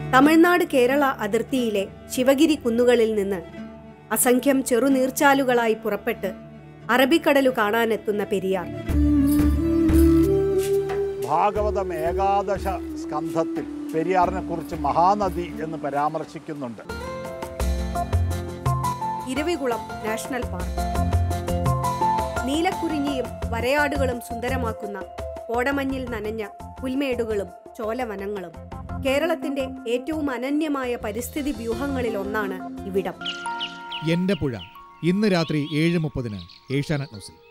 തമിഴ്നാട് കേരള അതിർത്തിയിലെ ശിവഗിരി കുന്നുകളിൽ നിന്ന് അസംഖ്യം ചെറുനീർച്ചാലുകളായി പുറപ്പെട്ട് അറബിക്കടലു കാണാനെത്തുന്ന പെരിയാർ ഭാഗവതം ഏകാദശ സ്കന്ധത്തിൽ പെരിയാറിനെ കുറിച്ച് മഹാനദി എന്ന് പരാമർശിക്കുന്നുണ്ട് ഇരവികുളം നാഷണൽ പാർക്ക് നീലക്കുറിഞ്ഞിയും വരയാടുകളും സുന്ദരമാക്കുന്ന കോടമഞ്ഞിൽ നനഞ്ഞ പുൽമേടുകളും ചോലവനങ്ങളും കേരളത്തിന്റെ ഏറ്റവും അനന്യമായ പരിസ്ഥിതി വ്യൂഹങ്ങളിൽ ഒന്നാണ് ഇവിടം എന്റെ പുഴ ഇന്ന് രാത്രി ഏഴ് മുപ്പതിന് ഏഷ്യാനെറ്റ് ന്യൂസിൽ